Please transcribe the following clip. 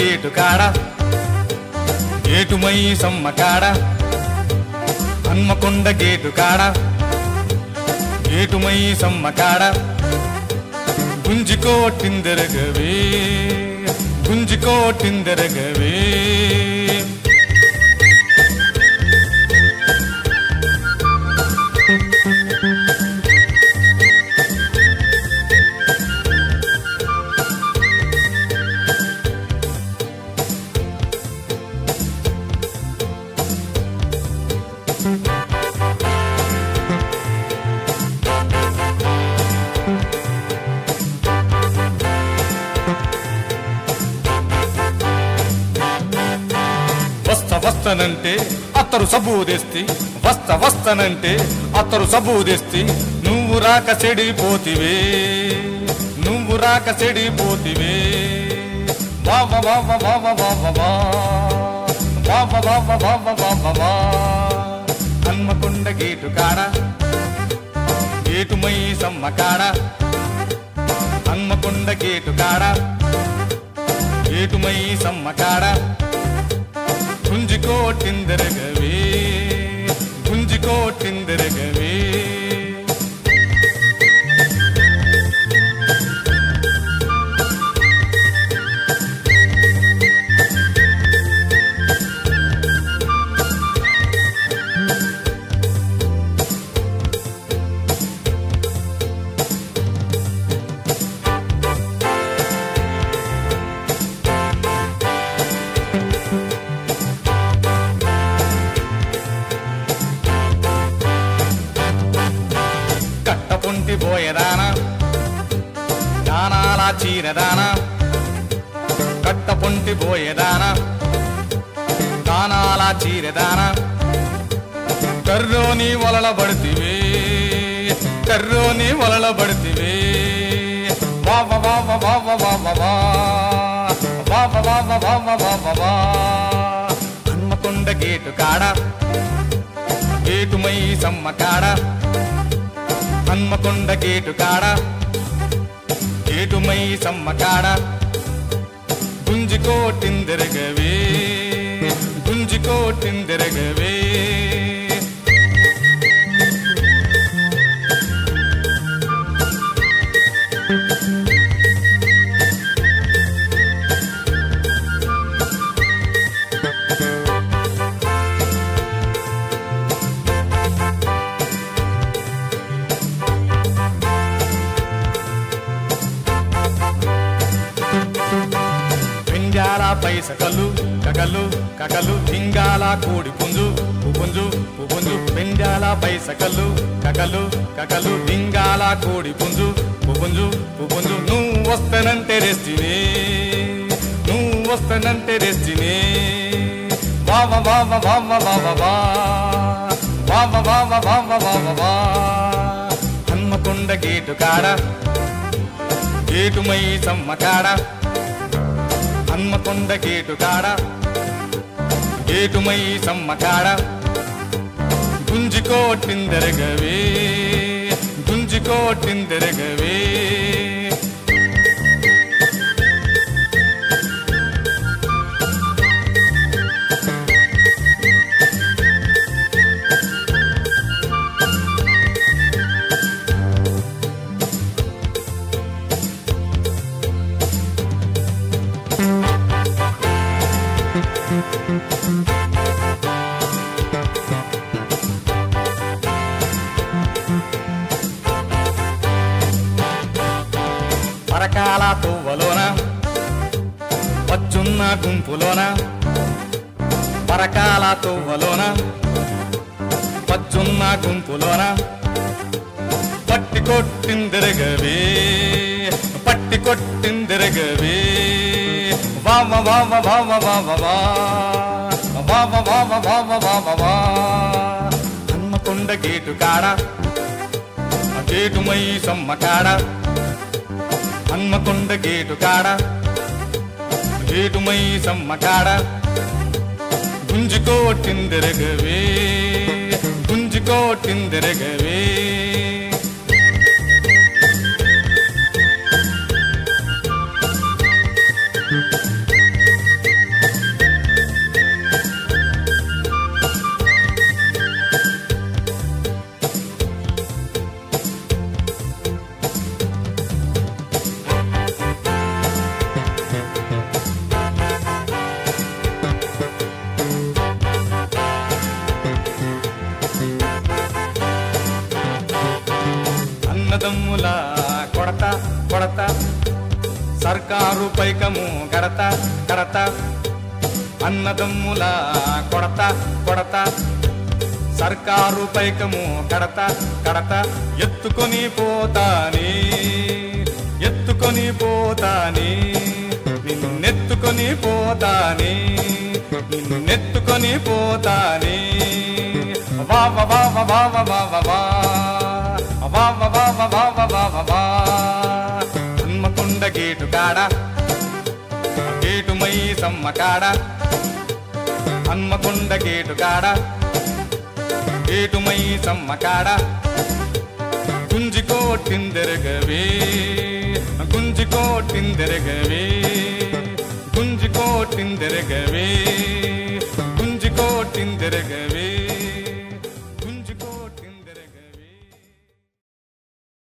Gate కాడ గేటుమై సమ్మ కాడ హన్మకొండ గేటు కాడ గేటుమై సమ్మ కాడ గుంజుకోటిందెరగవే గుంజుకోటిందెరగవే వస్త వస్తనంటే అత్తరు సబూదెస్తి వస్త వస్తనంటే అత్తరు సబూదెస్తి నువ్వు రాక చెడిపోతివే నువ్వు రాక చెడిపోతివే వావ వావ వావ వావ వా. వావ వావ వావ వావ వా. హన్మకొండ గేటు కాడ గేటుమై సమ్మ కాడ హన్మకొండ గేటు కాడ గేటుమై సమ్మ కాడ గుంజుకోటిందరగవే గుంజుకోటిందరగవే కట్టపుంటి పోయేదానా దానాల చీరదానా కట్టపుంటి పోయేదానా దానాల చీరదానా కర్రోని వలల పడుతివే కర్రోని వలల పడుతివే వావ వావ వావ వావ వా. వావ వావ వావ వావ వా. హన్మకొండ గేటు కాడ గేటుమై సమ్మ కాడ హన్మకొండ గేటు కాడ గేటుమై సమ్మ కాడ గుంజుకోటిందెరగవే గుంజుకోటిందెరగవే పెంజాల పైసకలు కకలు కకలు పింగాల కోడి పుంజు పుంజు పుంజు పెంజాల పైసకలు కకలు కకలు పింగాల కోడి పుంజు పుంజు పుంజు నువ్వు వస్తానంటే రెస్టినే నువ్వు వస్తానంటే రెస్టినే వావ వావ వావ వావ వా వావ వావ వావ వావ వా హన్మకొండ గేటు కాడ గేటుమై సమ్మ కాడ హన్మకొండ గేటు కాడ గేటుమై సమ్మ కాడ గుంజుకోటిందరగవే గుంజుకోటిందరగవే పరకాల తువ్వలోన వచ్చున్న గుంపులోన పరకాల తువ్వలోన వచ్చున్న గుంపులోన పట్టి కొట్టిందిరగవే పట్టి కొట్టిందిరగవే వావ వావ వావ వావ వా వావ వావ వావ వావ వా హన్మకొండ గేటు కాడ ఆ గేటుమై సమ్మ కాడ హన్మకొండ గేటు కాడ గేటుమై సమ్మ కాడ గుంజుకోటిందెరగవే గుంజుకోటిందెరగవే అన్నదమ్ముల కొడత కొడత సర్కారు పైకము గడత గడత అన్నదమ్ముల కొడత కొడత సర్కారు పైకము కడత కడత ఎత్తుకొని పోతాని ఎత్తుకొని పోతాని నిన్నెత్తుకొని పోతాని నిన్నెత్తుకొని పోతాని వావ వావ వావ వావ వా వావ వావ వావ వావ వా హన్మకొండ గేటు కాడ గేటు మై సమ్మ కాడ హన్మకొండ గేటు కాడ గేటు మై సమ్మ కాడ గుంజి కోటిందెరగవే గుంజి కోటిందెరగవే గుంజి కోటిందెరగవే గుంజి కోటిందెరగవే